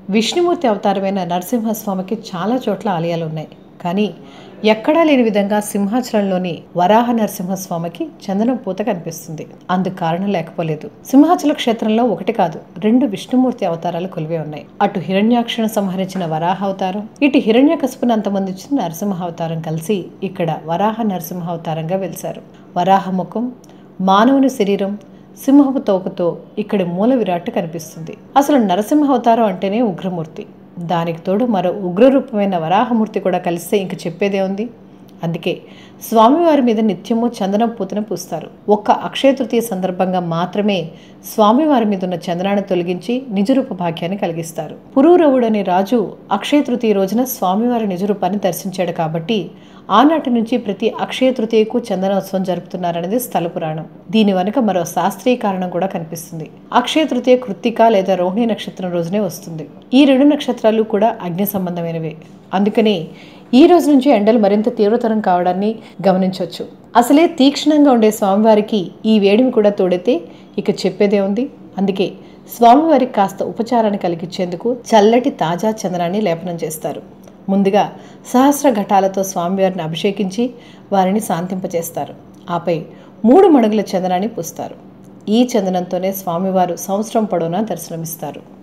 విష్ణుమూర్తి అవతారమైన నరసింహస్వామికి చాలా చోట్ల ఆలయాలు ఉన్నాయి కానీ ఎక్కడా లేని విధంగా సింహాచలంలోని వరాహ నరసింహస్వామికి చందనం పూత కనిపిస్తుంది అందుకు కారణం లేకపోలేదు సింహాచల క్షేత్రంలో ఒకటి కాదు రెండు విష్ణుమూర్తి అవతారాలు కొలివే ఉన్నాయి అటు హిరణ్యాక్షను సంహరించిన వరాహ అవతారం ఇటు హిరణ్యకశపుని అంతమందించిన నరసింహ అవతారం కలిసి ఇక్కడ వరాహ నరసింహ అవతారంగా వెలిశారు వరాహ ముఖం మానవుని శరీరం సింహపు తోకతో ఇక్కడి మూల విరాట్ కనిపిస్తుంది అసలు నరసింహ అవతారం అంటేనే ఉగ్రమూర్తి దానికి తోడు మరో ఉగ్రరూపమైన వరాహమూర్తి కూడా కలిస్తే ఇంక చెప్పేదే ఉంది అందుకే స్వామివారి మీద నిత్యము చందనం పూతను పూస్తారు ఒక్క అక్షయ తృతీయ సందర్భంగా మాత్రమే స్వామివారి మీద ఉన్న చందనాన్ని తొలగించి నిజరూప భాగ్యాన్ని కలిగిస్తారు పురూరవుడు అనే రాజు అక్షయ తృతీయ రోజున స్వామివారి నిజరూపాన్ని దర్శించాడు కాబట్టి ఆనాటి నుంచి ప్రతి అక్షయ తృతీయకు చందనోత్సవం జరుపుతున్నారనేది స్థల పురాణం దీని వెనుక మరో శాస్త్రీయ కారణం కూడా కనిపిస్తుంది అక్షయ తృతీయ కృత్తిక లేదా రోహిణి నక్షత్రం రోజునే వస్తుంది ఈ రెండు నక్షత్రాలు కూడా అగ్ని సంబంధమైనవే అందుకనే ఈ రోజు నుంచి ఎండలు మరింత తీవ్రతరం కావడాన్ని గమనించవచ్చు అసలే తీక్షణంగా ఉండే స్వామివారికి ఈ వేడిమి కూడా తోడితే ఇక చెప్పేదే ఉంది అందుకే స్వామివారికి కాస్త ఉపచారాన్ని కలిగించేందుకు చల్లటి తాజా చందనాన్ని లేపనం చేస్తారు ముందుగా సహస్ర ఘటాలతో స్వామివారిని అభిషేకించి వారిని శాంతింపచేస్తారు ఆపై మూడు మణుగుల చందనాన్ని పూస్తారు ఈ చందనంతోనే స్వామివారు సంవత్సరం పొడవునా దర్శనమిస్తారు